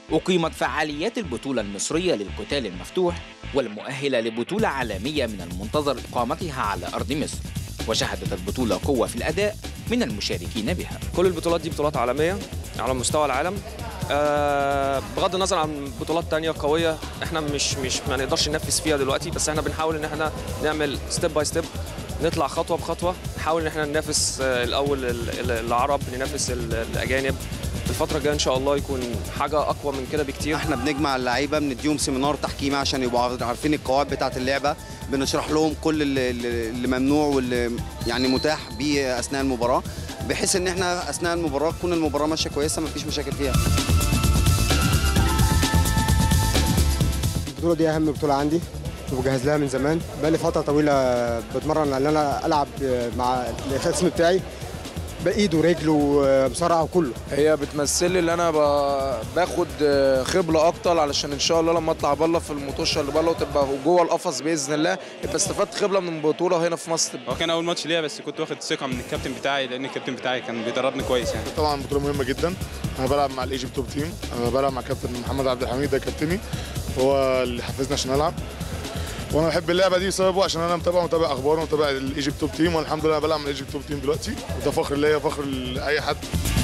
أقيمت فعاليات البطولة المصرية للقتال المفتوح والمؤهلة لبطولة عالمية من المنتظر إقامتها على أرض مصر وشهدت البطولة قوة في الأداء من المشاركين بها كل البطولات دي بطولات عالمية على مستوى العالم آه بغض النظر عن بطولات تانية قوية احنا مش مش ما نقدرش ننفذ فيها دلوقتي بس احنا بنحاول ان احنا نعمل ستيب باي ستيب نطلع خطوة بخطوة نحاول ان احنا ننافس آه الاول ال- ال- العرب ننافس ال- الاجانب الفترة الجاية ان شاء الله يكون حاجة اقوى من كده بكتير احنا بنجمع اللعيبه بنديهم سيمينار تحكيمي عشان يبقوا عارفين القواعد بتاعه اللعبه بنشرح لهم كل اللي, اللي ممنوع واللي يعني متاح بيه اثناء المباراه بحيث ان احنا اثناء المباراه تكون المباراه ماشيه كويسه مفيش مشاكل فيها البطولة دي أهم بطولة عندي وبجهز لها من زمان بقالي فترة طويلة بتمرن ان انا العب مع الخصم بتاعي بايد ورجل ومصارعة وكله هي بتمثل لي ان انا ب- باخد خبره اكتر علشان ان شاء الله لما اطلع بره في المطوشه اللي بره وتبقى جوه القفص باذن الله يبقى استفدت خبره من البطوله هنا في مصر هو كان اول ماتش ليا بس كنت واخد ثقه من الكابتن بتاعي لان الكابتن بتاعي كان بيدربني كويس يعني طبعا بطوله مهمه جدا انا بلعب مع الايجيبت توب تيم انا بلعب مع كابتن محمد عبد الحميد ده كابتني هو اللي حفزني عشان العب وانا بحب اللعبه دي بسببه عشان انا متابع متابع اخبار ومتابع الايجيبت توب تيم والحمد لله بلعب مع الايجيبت توب تيم دلوقتي وده فخر ليا فخر لاي حد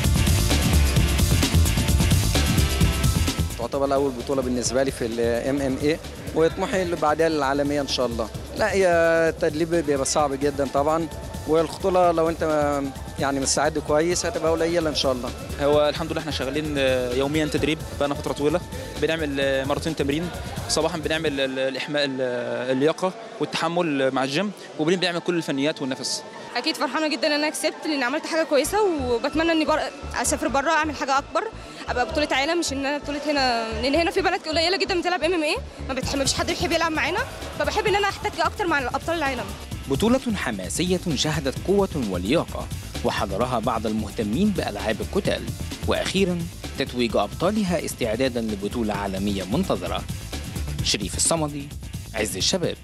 تعتبر اول بطوله بالنسبه لي في الام ام اي وطموحي اللي بعدها للعالميه ان شاء الله لا هي التدريب بيبقى صعب جدا طبعا والخطوله لو انت يعني مستعد كويس هتبقى قليله ان شاء الله هو الحمد لله احنا شغالين يوميا تدريب بقالنا فتره طويله بنعمل مرتين تمرين صباحا بنعمل ال- الاحماء ال- اللياقه والتحمل مع الجيم وبعدين بنعمل كل الفنيات والنفس اكيد فرحانه جدا ان انا كسبت لان عملت حاجه كويسه وبتمنى اني بر... اسافر بره اعمل حاجه اكبر ابقى بطوله عالم مش ان انا بطوله هنا لان هنا في بنات قليله جدا بتلعب ام ام اي ما بتحب مفيش حد بيحب يلعب معانا فبحب ان انا احتك اكتر مع ابطال العالم بطولة حماسية شهدت قوة ولياقة وحضرها بعض المهتمين بألعاب القتال وأخيرا تتويج أبطالها استعدادا لبطولة عالمية منتظرة شريف الصمدي عز الشباب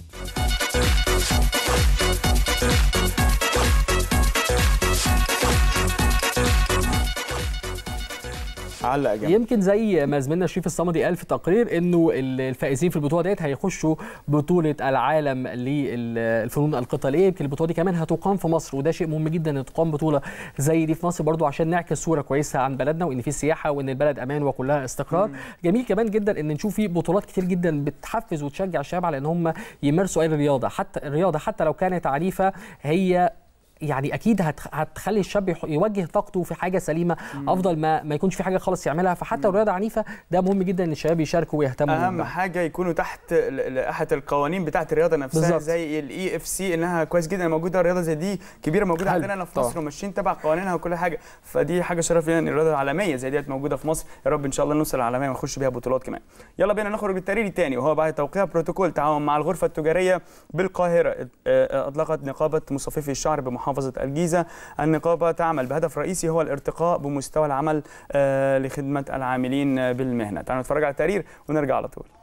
علق جنب يمكن زي ما زميلنا شريف الصمدي قال في تقرير انه الفائزين في البطوله ديت هيخشوا بطوله العالم للفنون القتاليه يمكن البطوله دي كمان هتقام في مصر وده شيء مهم جدا ان تقام بطوله زي دي في مصر برضو عشان نعكس صوره كويسه عن بلدنا وان في سياحه وان البلد امان وكلها استقرار مم. جميل كمان جدا ان نشوف في بطولات كتير جدا بتحفز وتشجع الشباب على ان هم يمارسوا اي رياضه حتى الرياضه حتى لو كانت عنيفه هي يعني اكيد هتخ- هتخلي الشاب يح- يوجه طاقته في حاجه سليمه افضل ما ما يكونش في حاجه خالص يعملها فحتى الرياضه عنيفه ده مهم جدا ان الشباب يشاركوا ويهتموا اهم حاجه يكونوا تحت ل- لائحه القوانين بتاعه الرياضه نفسها بالظبط. زي الاي اف سي انها كويس جدا موجوده رياضه زي دي كبيره موجوده حلو. عندنا هنا في طبعا. مصر وماشيين تبع قوانينها وكل حاجه فدي حاجه شرف لنا ان الرياضه العالميه زي ديت موجوده في مصر يا رب ان شاء الله نوصل للعالميه ونخش بيها بطولات كمان يلا بينا نخرج للتقرير الثاني وهو بعد توقيع بروتوكول تعاون مع الغرفه التجاريه بالقاهره آه، آه، اطلقت نقابه مصففي الشعر بمحافظه الجيزه النقابه تعمل بهدف رئيسي هو الارتقاء بمستوى العمل آه، لخدمه العاملين بالمهنه تعالوا نتفرج على التقرير ونرجع على طول